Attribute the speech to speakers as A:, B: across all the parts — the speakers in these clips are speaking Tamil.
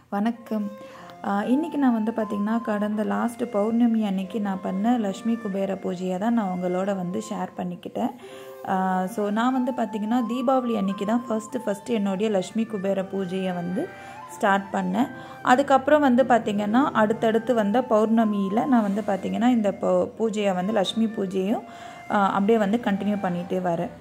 A: வணக்கம் இன்றைக்கி நான் வந்து பார்த்திங்கன்னா கடந்த லாஸ்ட் பௌர்ணமி அன்னைக்கு நான் பண்ண லக்ஷ்மி குபேர பூஜையை தான் நான் உங்களோட வந்து ஷேர் பண்ணிக்கிட்டேன் ஸோ நான் வந்து பார்த்திங்கன்னா தீபாவளி அன்னைக்கு தான் ஃபஸ்ட்டு ஃபஸ்ட்டு என்னுடைய லக்ஷ்மி குபேர பூஜையை வந்து ஸ்டார்ட் பண்ணேன் அதுக்கப்புறம் வந்து பார்த்திங்கன்னா அடுத்தடுத்து வந்த பௌர்ணமியில் நான் வந்து பார்த்திங்கன்னா இந்த பூஜையை வந்து லக்ஷ்மி பூஜையும் அப்படியே வந்து கண்டினியூ பண்ணிகிட்டே வரேன்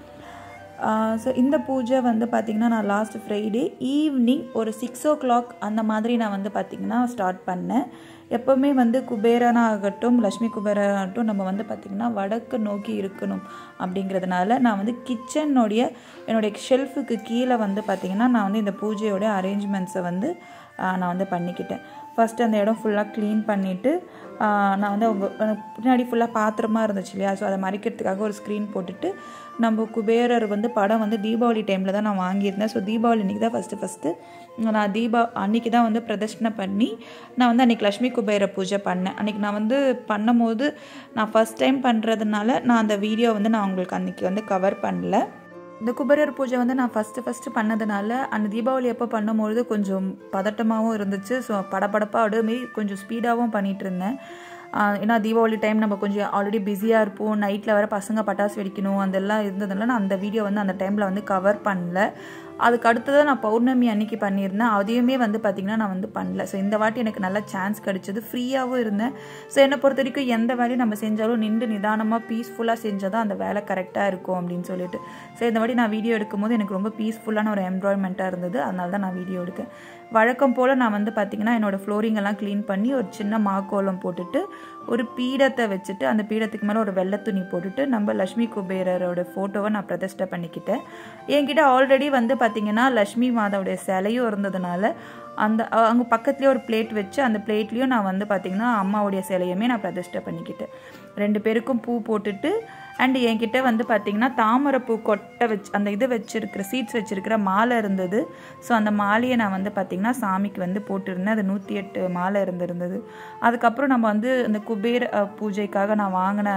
A: ஸோ இந்த பூஜை வந்து பார்த்திங்கன்னா நான் லாஸ்ட் ஃப்ரைடே ஈவினிங் ஒரு சிக்ஸ் ஓ கிளாக் அந்த மாதிரி நான் வந்து பார்த்திங்கன்னா ஸ்டார்ட் பண்ணேன் எப்போவுமே வந்து குபேரனாகட்டும் லக்ஷ்மி குபேரனாகட்டும் நம்ம வந்து பார்த்திங்கன்னா வடக்கு நோக்கி இருக்கணும் அப்படிங்கிறதுனால நான் வந்து கிச்சனுடைய என்னுடைய ஷெல்ஃபுக்கு கீழே வந்து பார்த்திங்கன்னா நான் வந்து இந்த பூஜையோட அரேஞ்ச்மெண்ட்ஸை வந்து நான் வந்து பண்ணிக்கிட்டேன் ஃபஸ்ட்டு அந்த இடம் ஃபுல்லாக க்ளீன் பண்ணிவிட்டு நான் வந்து அவங்க பின்னாடி ஃபுல்லாக பாத்திரமாக இருந்துச்சு இல்லையா ஸோ அதை மறைக்கிறதுக்காக ஒரு ஸ்க்ரீன் போட்டுட்டு நம்ம குபேரர் வந்து படம் வந்து தீபாவளி டைமில் தான் நான் வாங்கியிருந்தேன் ஸோ தீபாவளி அன்றைக்கி தான் ஃபஸ்ட்டு ஃபஸ்ட்டு நான் தீபா அன்றைக்கி தான் வந்து பிரதர்ஷனை பண்ணி நான் வந்து அன்றைக்கி லக்ஷ்மி குபேர பூஜை பண்ணேன் அன்றைக்கி நான் வந்து பண்ணும்போது நான் ஃபஸ்ட் டைம் பண்ணுறதுனால நான் அந்த வீடியோ வந்து நான் உங்களுக்கு அன்றைக்கி வந்து கவர் பண்ணல இந்த குபேரர் பூஜை வந்து நான் ஃபஸ்ட்டு ஃபஸ்ட்டு பண்ணதுனால அந்த தீபாவளி எப்போ பண்ணும்பொழுது கொஞ்சம் பதட்டமாகவும் இருந்துச்சு ஸோ படப்படப்பாக அப்படியே கொஞ்சம் ஸ்பீடாகவும் பண்ணிகிட்டு இருந்தேன் ஏன்னா தீபாவளி டைம் நம்ம கொஞ்சம் ஆல்ரெடி பிஸியாக இருப்போம் நைட்டில் வர பசங்க பட்டாசு வெடிக்கணும் அதெல்லாம் இருந்ததுனால நான் அந்த வீடியோ வந்து அந்த டைமில் வந்து கவர் பண்ணல அதுக்கு அடுத்ததாக நான் பௌர்ணமி அன்னைக்கு பண்ணியிருந்தேன் அதையுமே வந்து பார்த்திங்கன்னா நான் வந்து பண்ணல ஸோ இந்த வாட்டி எனக்கு நல்ல சான்ஸ் கிடச்சிது ஃப்ரீயாகவும் இருந்தேன் ஸோ என்னை பொறுத்த வரைக்கும் எந்த வேலையும் நம்ம செஞ்சாலும் நின்று நிதானமாக பீஸ்ஃபுல்லாக செஞ்சால் தான் அந்த வேலை கரெக்டாக இருக்கும் அப்படின்னு சொல்லிட்டு ஸோ இந்த வாட்டி நான் வீடியோ எடுக்கும்போது எனக்கு ரொம்ப பீஸ்ஃபுல்லான ஒரு என்வாய்மெண்ட்டாக இருந்தது அதனால தான் நான் வீடியோ எடுத்தேன் வழக்கம் போல் நான் வந்து பார்த்திங்கன்னா என்னோடய ஃப்ளோரிங் எல்லாம் க்ளீன் பண்ணி ஒரு சின்ன மாக்கோலம் போட்டுட்டு ஒரு பீடத்தை வச்சுட்டு அந்த பீடத்துக்கு மேலே ஒரு வெள்ளை துணி போட்டுட்டு நம்ம லக்ஷ்மி குபேரரோட ஃபோட்டோவை நான் பிரதிஷ்டை பண்ணிக்கிட்டேன் என்கிட்ட ஆல்ரெடி வந்து பார்த்திங்கன்னா லக்ஷ்மி மாதாவுடைய சிலையும் இருந்ததுனால அந்த அங்கே பக்கத்துலேயே ஒரு பிளேட் வச்சு அந்த பிளேட்லேயும் நான் வந்து பார்த்திங்கன்னா அம்மாவுடைய சிலையுமே நான் பிரதிஷ்டை பண்ணிக்கிட்டேன் ரெண்டு பேருக்கும் பூ போட்டுட்டு அண்ட் என்கிட்ட வந்து பார்த்திங்கன்னா தாமரைப்பூ கொட்டை வச்சு அந்த இது வச்சுருக்கிற சீட்ஸ் வச்சுருக்கிற மாலை இருந்தது ஸோ அந்த மாலையை நான் வந்து பார்த்திங்கன்னா சாமிக்கு வந்து போட்டிருந்தேன் அது நூற்றி எட்டு மாலை இருந்திருந்தது அதுக்கப்புறம் நம்ம வந்து அந்த குபேர பூஜைக்காக நான் வாங்கின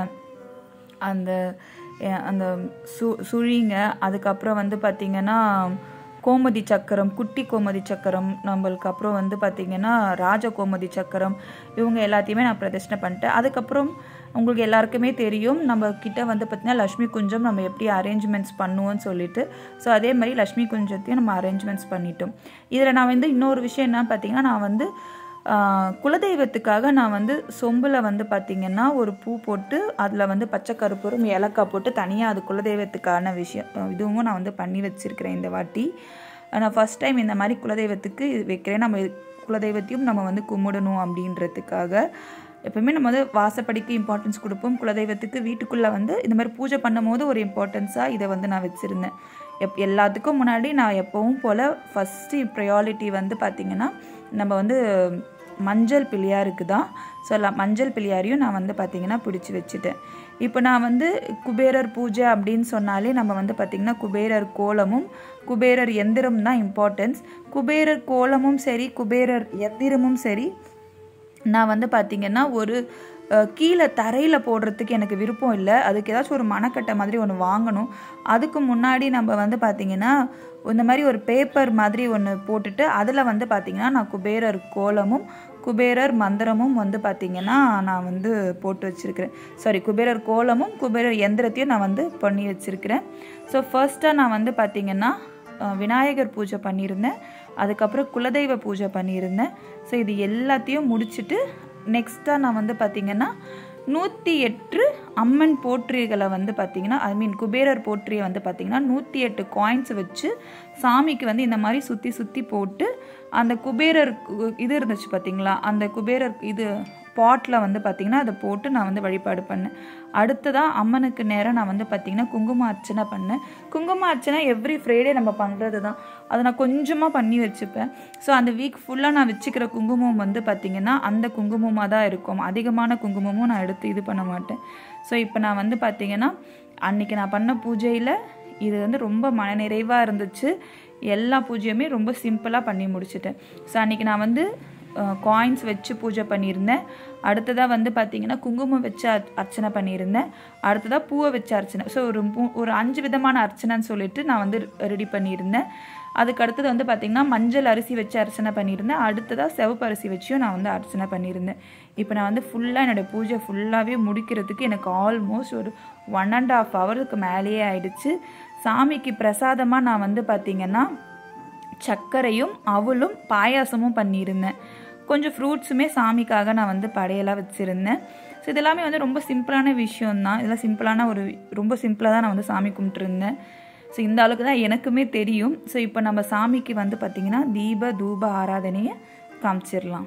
A: அந்த அந்த சு சுழிங்க அதுக்கப்புறம் வந்து பார்த்திங்கன்னா கோமதி சக்கரம் குட்டி கோமதி சக்கரம் நம்மளுக்கு அப்புறம் வந்து பார்த்திங்கன்னா ராஜ கோமதி சக்கரம் இவங்க எல்லாத்தையுமே நான் பிரதர்ஷனை பண்ணிட்டேன் அதுக்கப்புறம் உங்களுக்கு எல்லாருக்குமே தெரியும் நம்ம கிட்ட வந்து பார்த்திங்கன்னா லக்ஷ்மி குஞ்சம் நம்ம எப்படி அரேஞ்ச்மெண்ட்ஸ் பண்ணுவோம்னு சொல்லிட்டு ஸோ அதே மாதிரி லக்ஷ்மி குஞ்சத்தையும் நம்ம அரேஞ்ச்மெண்ட்ஸ் பண்ணிட்டோம் இதில் நான் வந்து இன்னொரு விஷயம் என்ன பார்த்தீங்கன்னா நான் வந்து குலதெய்வத்துக்காக நான் வந்து சொம்பில் வந்து பார்த்திங்கன்னா ஒரு பூ போட்டு அதில் வந்து பச்சை கருப்பூரும் ஏலக்காய் போட்டு தனியாக அது குலதெய்வத்துக்கான விஷயம் இதுவும் நான் வந்து பண்ணி வச்சுருக்கிறேன் இந்த வாட்டி நான் ஃபஸ்ட் டைம் இந்த மாதிரி குலதெய்வத்துக்கு வைக்கிறேன் நம்ம குலதெய்வத்தையும் நம்ம வந்து கும்பிடணும் அப்படின்றதுக்காக எப்பவுமே நம்ம வந்து வாசப்படிக்கு இம்பார்ட்டன்ஸ் கொடுப்போம் குலதெய்வத்துக்கு வீட்டுக்குள்ளே வந்து இந்த மாதிரி பூஜை பண்ணும் போது ஒரு இம்பார்ட்டன்ஸாக இதை வந்து நான் வச்சுருந்தேன் எப் எல்லாத்துக்கும் முன்னாடி நான் எப்பவும் போல் ஃபஸ்ட்டு ப்ரையாரிட்டி வந்து பார்த்திங்கன்னா நம்ம வந்து மஞ்சள் பிள்ளையாருக்கு தான் ஸோ மஞ்சள் பிள்ளையாரையும் நான் வந்து பார்த்திங்கன்னா பிடிச்சி வச்சுட்டேன் இப்போ நான் வந்து குபேரர் பூஜை அப்படின்னு சொன்னாலே நம்ம வந்து பார்த்திங்கன்னா குபேரர் கோலமும் குபேரர் எந்திரம் தான் இம்பார்ட்டன்ஸ் குபேரர் கோலமும் சரி குபேரர் எந்திரமும் சரி நான் வந்து பார்த்திங்கன்னா ஒரு கீழே தரையில் போடுறதுக்கு எனக்கு விருப்பம் இல்லை அதுக்கு ஏதாச்சும் ஒரு மணக்கட்டை மாதிரி ஒன்று வாங்கணும் அதுக்கு முன்னாடி நம்ம வந்து பார்த்திங்கன்னா இந்த மாதிரி ஒரு பேப்பர் மாதிரி ஒன்று போட்டுட்டு அதில் வந்து பார்த்திங்கன்னா நான் குபேரர் கோலமும் குபேரர் மந்திரமும் வந்து பார்த்திங்கன்னா நான் வந்து போட்டு வச்சுருக்கிறேன் சாரி குபேரர் கோலமும் குபேரர் எந்திரத்தையும் நான் வந்து பண்ணி வச்சுருக்கிறேன் ஸோ ஃபர்ஸ்ட்டாக நான் வந்து பார்த்திங்கன்னா விநாயகர் பூஜை பண்ணியிருந்தேன் அதுக்கப்புறம் குலதெய்வ பூஜை பண்ணியிருந்தேன் ஸோ இது எல்லாத்தையும் முடிச்சுட்டு நெக்ஸ்ட்டாக நான் வந்து பார்த்திங்கன்னா நூற்றி எட்டு அம்மன் போற்றிகளை வந்து பார்த்திங்கன்னா ஐ மீன் குபேரர் போற்றியை வந்து பார்த்திங்கன்னா நூற்றி எட்டு காயின்ஸ் வச்சு சாமிக்கு வந்து இந்த மாதிரி சுற்றி சுற்றி போட்டு அந்த குபேரர் இது இருந்துச்சு பார்த்திங்களா அந்த குபேரர் இது பாட்டில் வந்து பார்த்திங்கன்னா அதை போட்டு நான் வந்து வழிபாடு பண்ணேன் அடுத்ததாக அம்மனுக்கு நேரம் நான் வந்து பார்த்திங்கன்னா குங்கும அர்ச்சனை பண்ணேன் குங்கும அர்ச்சனை எவ்ரி ஃப்ரைடே நம்ம பண்ணுறது தான் அதை நான் கொஞ்சமாக பண்ணி வச்சுப்பேன் ஸோ அந்த வீக் ஃபுல்லாக நான் வச்சுக்கிற குங்குமம் வந்து பார்த்திங்கன்னா அந்த குங்குமமாக தான் இருக்கும் அதிகமான குங்குமமும் நான் எடுத்து இது பண்ண மாட்டேன் ஸோ இப்போ நான் வந்து பார்த்திங்கன்னா அன்றைக்கி நான் பண்ண பூஜையில் இது வந்து ரொம்ப மனநிறைவாக இருந்துச்சு எல்லா பூஜையுமே ரொம்ப சிம்பிளாக பண்ணி முடிச்சிட்டேன் ஸோ அன்றைக்கி நான் வந்து காயின்ஸ் வச்சு பூஜை பண்ணியிருந்தேன் அடுத்ததாக வந்து பார்த்திங்கன்னா குங்குமம் வச்சு அர்ச்சனை பண்ணியிருந்தேன் அடுத்ததாக பூவை வச்சு அர்ச்சனை ஸோ ஒரு ஒரு அஞ்சு விதமான அர்ச்சனைன்னு சொல்லிட்டு நான் வந்து ரெடி பண்ணியிருந்தேன் அதுக்கு அடுத்தது வந்து பார்த்திங்கன்னா மஞ்சள் அரிசி வச்சு அர்ச்சனை பண்ணியிருந்தேன் அடுத்ததாக சிவப்பு அரிசி வச்சியும் நான் வந்து அர்ச்சனை பண்ணியிருந்தேன் இப்போ நான் வந்து ஃபுல்லாக என்னோடய பூஜை ஃபுல்லாகவே முடிக்கிறதுக்கு எனக்கு ஆல்மோஸ்ட் ஒரு ஒன் அண்ட் ஆஃப் ஹவருக்கு மேலேயே ஆயிடுச்சு சாமிக்கு பிரசாதமாக நான் வந்து பார்த்திங்கன்னா சர்க்கரையும் அவலும் பாயாசமும் பண்ணியிருந்தேன் கொஞ்சம் ஃப்ரூட்ஸுமே சாமிக்காக நான் வந்து படையெல்லாம் வச்சுருந்தேன் ஸோ இதெல்லாமே வந்து ரொம்ப சிம்பிளான விஷயம்தான் இதெல்லாம் சிம்பிளான ஒரு ரொம்ப சிம்பிளாக தான் நான் வந்து சாமி கும்பிட்டுருந்தேன் ஸோ இந்த அளவுக்கு தான் எனக்குமே தெரியும் ஸோ இப்போ நம்ம சாமிக்கு வந்து பார்த்திங்கன்னா தீப தூப ஆராதனையை காமிச்சிடலாம்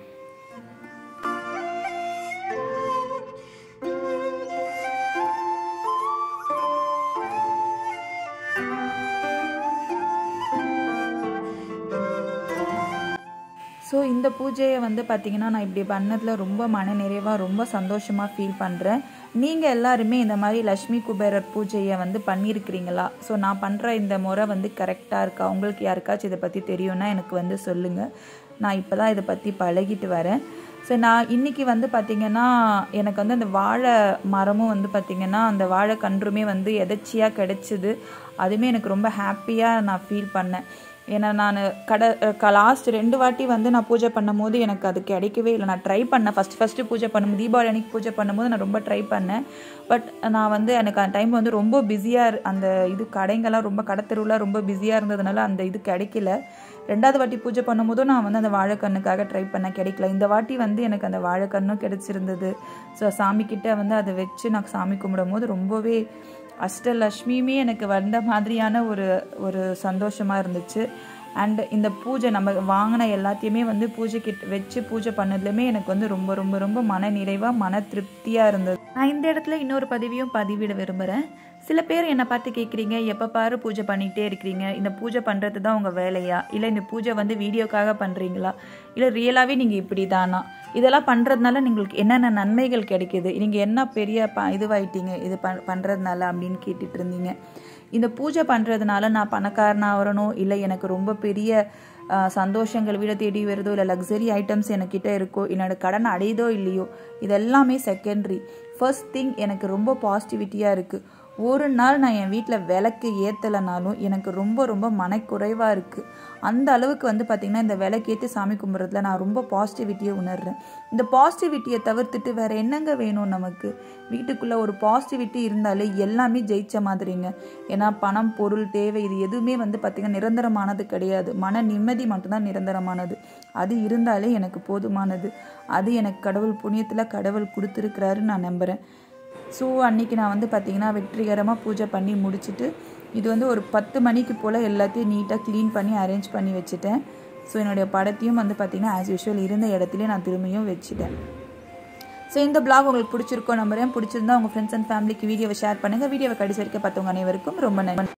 A: ஸோ இந்த பூஜையை வந்து பார்த்திங்கன்னா நான் இப்படி பண்ணதில் ரொம்ப மன நிறைவாக ரொம்ப சந்தோஷமாக ஃபீல் பண்ணுறேன் நீங்கள் எல்லாருமே இந்த மாதிரி லக்ஷ்மி குபேரர் பூஜையை வந்து பண்ணியிருக்கிறீங்களா ஸோ நான் பண்ணுற இந்த முறை வந்து கரெக்டாக இருக்கா உங்களுக்கு யாருக்காச்சும் இதை பற்றி தெரியும்னா எனக்கு வந்து சொல்லுங்கள் நான் இப்போ தான் இதை பற்றி பழகிட்டு வரேன் ஸோ நான் இன்றைக்கி வந்து பார்த்திங்கன்னா எனக்கு வந்து அந்த வாழை மரமும் வந்து பார்த்திங்கன்னா அந்த வாழை கன்றுமே வந்து எதர்ச்சியாக கிடச்சிது அதுவுமே எனக்கு ரொம்ப ஹாப்பியாக நான் ஃபீல் பண்ணேன் ஏன்னா நான் கடை லாஸ்ட் ரெண்டு வாட்டி வந்து நான் பூஜை பண்ணும் போது எனக்கு அது கிடைக்கவே இல்லை நான் ட்ரை பண்ணேன் ஃபஸ்ட் ஃபஸ்ட்டு பூஜை பண்ணும்போது தீபாவளி அன்னைக்கு பூஜை பண்ணும்போது நான் ரொம்ப ட்ரை பண்ணேன் பட் நான் வந்து எனக்கு அந்த டைம் வந்து ரொம்ப பிஸியாக அந்த இது கடைங்கெல்லாம் ரொம்ப கடத்தெருவில் ரொம்ப பிஸியாக இருந்ததுனால அந்த இது கிடைக்கல ரெண்டாவது வாட்டி பூஜை பண்ணும்போதும் நான் வந்து அந்த வாழைக்கண்ணுக்காக ட்ரை பண்ண கிடைக்கல இந்த வாட்டி வந்து எனக்கு அந்த வாழைக்கண்ணும் கிடைச்சிருந்தது ஸோ சாமிக்கிட்ட வந்து அதை வச்சு நான் சாமி கும்பிடும் போது ரொம்பவே அஷ்டலக்ஷ்மியுமே எனக்கு வந்த மாதிரியான ஒரு ஒரு சந்தோஷமாக இருந்துச்சு அண்ட் இந்த பூஜை நம்ம வாங்கின எல்லாத்தையுமே வந்து பூஜைக்கிட்ட வச்சு பூஜை பண்ணதுலையுமே எனக்கு வந்து ரொம்ப ரொம்ப ரொம்ப மன நிறைவாக மன திருப்தியாக இருந்தது நான் இந்த இடத்துல இன்னொரு பதிவையும் பதிவிட விரும்புகிறேன் சில பேர் என்னை பார்த்து கேட்குறீங்க எப்போ பாரு பூஜை பண்ணிகிட்டே இருக்கிறீங்க இந்த பூஜை பண்ணுறது தான் உங்கள் வேலையா இல்லை இந்த பூஜை வந்து வீடியோக்காக பண்ணுறீங்களா இல்லை ரியலாகவே நீங்கள் இப்படி தானா இதெல்லாம் பண்ணுறதுனால உங்களுக்கு என்னென்ன நன்மைகள் கிடைக்கிது நீங்கள் என்ன பெரிய ப இதுவாயிட்டீங்க இது ப பண்ணுறதுனால அப்படின்னு கேட்டுட்டு இருந்தீங்க இந்த பூஜை பண்ணுறதுனால நான் பணக்காரனாக வரணும் இல்லை எனக்கு ரொம்ப பெரிய சந்தோஷங்கள் வீட தேடி வருதோ இல்லை லக்ஸரி ஐட்டம்ஸ் என்கிட்ட இருக்கோ என்னோட கடன் அடையுதோ இல்லையோ இதெல்லாமே செகண்டரி ஃபர்ஸ்ட் திங் எனக்கு ரொம்ப பாசிட்டிவிட்டியாக இருக்குது ஒரு நாள் நான் என் வீட்டில் விளக்கு ஏற்றலைனாலும் எனக்கு ரொம்ப ரொம்ப மனக்குறைவாக இருக்குது அந்த அளவுக்கு வந்து பார்த்திங்கன்னா இந்த விளக்கேற்றி சாமி கும்பிட்றதுல நான் ரொம்ப பாசிட்டிவிட்டியை உணர்றேன் இந்த பாசிட்டிவிட்டியை தவிர்த்துட்டு வேறு என்னங்க வேணும் நமக்கு வீட்டுக்குள்ளே ஒரு பாசிட்டிவிட்டி இருந்தாலே எல்லாமே ஜெயிச்ச மாதிரிங்க ஏன்னா பணம் பொருள் தேவை இது எதுவுமே வந்து பார்த்திங்கன்னா நிரந்தரமானது கிடையாது மன நிம்மதி மட்டும்தான் நிரந்தரமானது அது இருந்தாலே எனக்கு போதுமானது அது எனக்கு கடவுள் புண்ணியத்தில் கடவுள் கொடுத்துருக்கிறாருன்னு நான் நம்புகிறேன் ஸோ அன்றைக்கி நான் வந்து பார்த்திங்கன்னா வெற்றிகரமாக பூஜை பண்ணி முடிச்சுட்டு இது வந்து ஒரு பத்து மணிக்கு போல் எல்லாத்தையும் நீட்டாக க்ளீன் பண்ணி அரேஞ்ச் பண்ணி வச்சுட்டேன் ஸோ என்னுடைய படத்தையும் வந்து பார்த்திங்கன்னா ஆஸ் யூஷுவல் இருந்த இடத்துலையே நான் திரும்பியும் வச்சுட்டேன் ஸோ இந்த பிளாக் உங்களுக்கு பிடிச்சிருக்கோ நம்புறேன் பிடிச்சிருந்தா உங்கள் ஃப்ரெண்ட்ஸ் அண்ட் ஃபேமிலிக்கு வீடியோவை ஷேர் பண்ணுங்கள் வீடியோவை கடைசி வரைக்கும் பார்த்தவங்க அனைவருக்கும் ரொம்ப நன்றி